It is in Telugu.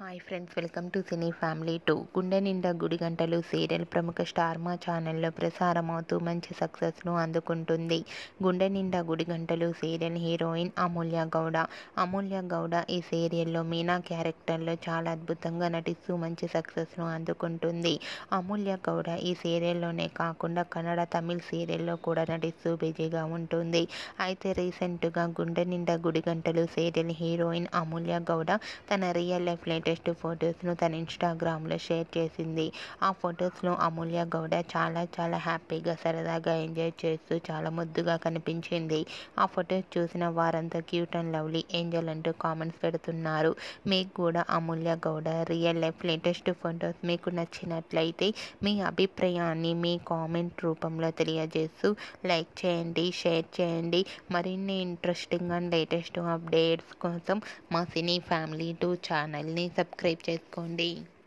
hi friends welcome to cine family two Gunde Ninda Gudi Gantalu serial ప్రముఖ స్టార్ మా ఛానల్లో ప్రసారం అవుతూ మంచి సక్సెస్ను అందుకుంటుంది గుండె నిండా గుడి గంటలు సీరియల్ హీరోయిన్ అమూల్య గౌడ అమూల్య గౌడ ఈ సీరియల్లో మీనా క్యారెక్టర్లో చాలా అద్భుతంగా నటిస్తూ మంచి సక్సెస్ను అందుకుంటుంది అమూల్య గౌడ ఈ సీరియల్లోనే కాకుండా కన్నడ తమిళ్ సీరియల్లో కూడా నటిస్తూ బిజీగా ఉంటుంది అయితే రీసెంట్గా గుండె నిండా గుడి గంటలు సీరియల్ హీరోయిన్ అమూల్య గౌడ తన రియల్ లైఫ్ లేటెస్ట్ ఫొటోస్ను తన ఇన్స్టాగ్రామ్లో షేర్ చేసింది ఆ ఫొటోస్లో అమూల్య గౌడ చాలా చాలా హ్యాపీగా సరదాగా ఎంజాయ్ చేస్తూ చాలా ముద్దుగా కనిపించింది ఆ ఫొటోస్ చూసిన వారంతా క్యూట్ అండ్ లవ్లీ ఏంజల్ అంటూ కామెంట్స్ పెడుతున్నారు మీకు కూడా Amulya Gowda real life latest photos మీకు నచ్చినట్లయితే మీ అభిప్రాయాన్ని మీ కామెంట్ రూపంలో తెలియజేస్తూ లైక్ చేయండి షేర్ చేయండి మరిన్ని ఇంట్రెస్టింగ్ అండ్ లేటెస్ట్ అప్డేట్స్ కోసం మా సినీ ఫ్యామిలీ టూ ఛానల్ని సబ్స్క్రైబ్ చేసుకోండి